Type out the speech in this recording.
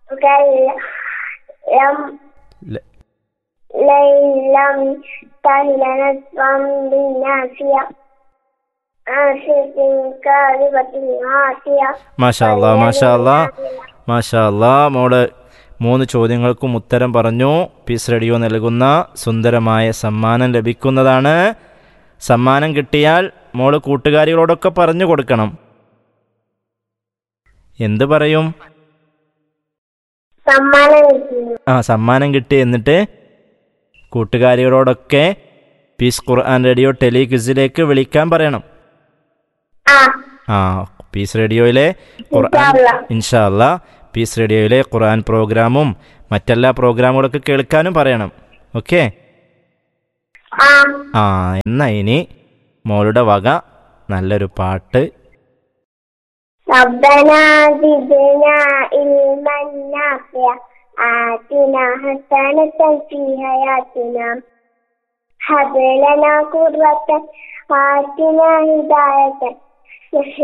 لم ല- لم تهل نسفا بالناسية آسف كاذبة عاصية മാഷാ അല്ലാ മാഷാ അല്ലാ മാഷാ അല്ലാ മോള് മൂന്ന് ചോദ്യങ്ങൾക്കും ഉത്തരം പറഞ്ഞു പീസ് റേഡിയോ നൽകുന്ന സുന്ദരമായ സമ്മാനം ലഭിക്കുന്നതാണ് സമ്മാനം കിട്ടിയാൽ മോള് കൂട്ടുകാരികളോടൊക്കെ പറഞ്ഞു കൊടുക്കണം എന്ത് പറയും സമ്മാനം കിട്ടുന്നു ആ സമ്മാനം കിട്ടി എന്നിട്ട് കൂട്ടുകാരികളോടൊക്കെ പീസ് ഖുർആൻ റേഡിയോ ടെലി ക്വിസിലേക്ക് വിളിക്കാൻ പറയണം ആ ആ പീസ് റേഡിയോയിലെ ഖുർആൻ ഇൻഷാ ഇൻഷാ അല്ലാ പീസ് റേഡിയോയിലെ ഖുർആൻ പ്രോഗ്രാമും മറ്റെല്ലാ പ്രോഗ്രാമുകളൊക്കെ കേൾക്കാനും പറയണം ഓക്കെ ആ ആ എന്നാ ഇനി മോളുടെ വക നല്ലൊരു പാട്ട് ربنا زدنا علما نافعا آتنا حسنة في حياتنا هب لنا قرة آتنا هداية